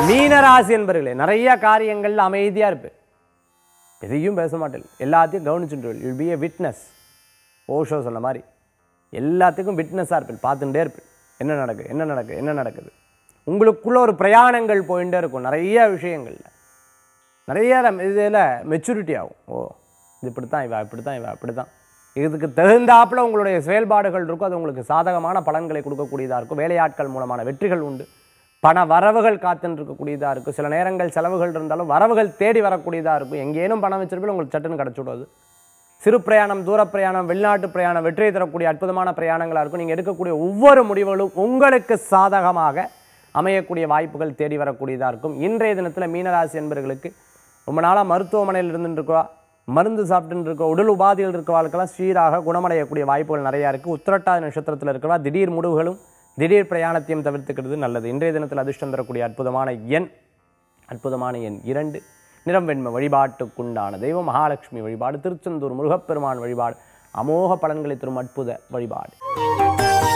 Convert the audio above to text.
மீனராசி என்பர்களே நிறைய காரியங்கள்ல அமைதியா இருப்பேன் எதையும் பேச மாட்டேன் எல்லாத்தையும் கவனிச்சுட்டு you'll be a witness Osho சொன்ன மாதிரி எல்லாத்துக்கும் விட்னஸாக இருப்பேன் பார்த்துட்டே இருப்பேன் என்ன நடக்குது என்ன நடக்குது என்ன நடக்குது உங்களுக்குள்ள ஒரு பிரயாணங்கள் போயிட்டே இருக்கும் நிறைய விஷயங்கள்ல நிறைய இதில் மெச்சூரிட்டி ஆகும் ஓ இது இப்படி தான் இவா இப்படி தான் இவா இப்படி தான் இதுக்கு தகுந்தாப்புல உங்களுடைய செயல்பாடுகள் இருக்கும் அது உங்களுக்கு சாதகமான பலன்களை கொடுக்கக்கூடியதாக இருக்கும் வேலையாட்கள் மூலமான வெற்றிகள் உண்டு பண வரவுகள் காத்துன்னு இருக்கக்கூடியதாக இருக்கும் சில நேரங்கள் செலவுகள் இருந்தாலும் வரவுகள் தேடி வரக்கூடியதாக இருக்கும் எங்கேனும் பணம் வச்சிருப்போம் உங்களுக்கு சட்டுன்னு கிடச்சி விடாது சிறு பிரயாணம் தூர பிரயாணம் வெளிநாட்டு பிரயாணம் வெற்றியை தரக்கூடிய அற்புதமான பிரயாணங்களாக இருக்கும் நீங்கள் எடுக்கக்கூடிய ஒவ்வொரு முடிவுகளும் உங்களுக்கு சாதகமாக அமையக்கூடிய வாய்ப்புகள் தேடி வரக்கூடியதாக இருக்கும் இன்றைய தினத்தில் மீனராசி என்பவர்களுக்கு ரொம்ப நாளாக மருத்துவமனையில் இருந்துட்டு இருக்கா மருந்து சாப்பிட்டுட்டு இருக்க உடல் உபாதைகள் இருக்கிறவாளுக்கெல்லாம் சீராக குணமடையக்கூடிய வாய்ப்புகள் நிறையா இருக்குது உத்திரட்டாதி நட்சத்திரத்தில் இருக்கிறவா திடீர் முடிவுகளும் திடீர் பிரயாணத்தையும் தவிர்த்துக்கிறது நல்லது இன்றைய தினத்தில் அதிர்ஷ்டம் தரக்கூடிய அற்புதமான எண் அற்புதமான எண் இரண்டு நிறம் வெண்மை வழிபாட்டுக்குண்டான தெய்வம் மகாலட்சுமி வழிபாடு திருச்செந்தூர் முருகப்பெருமான் வழிபாடு அமோக பலன்களை தரும் அற்புத வழிபாடு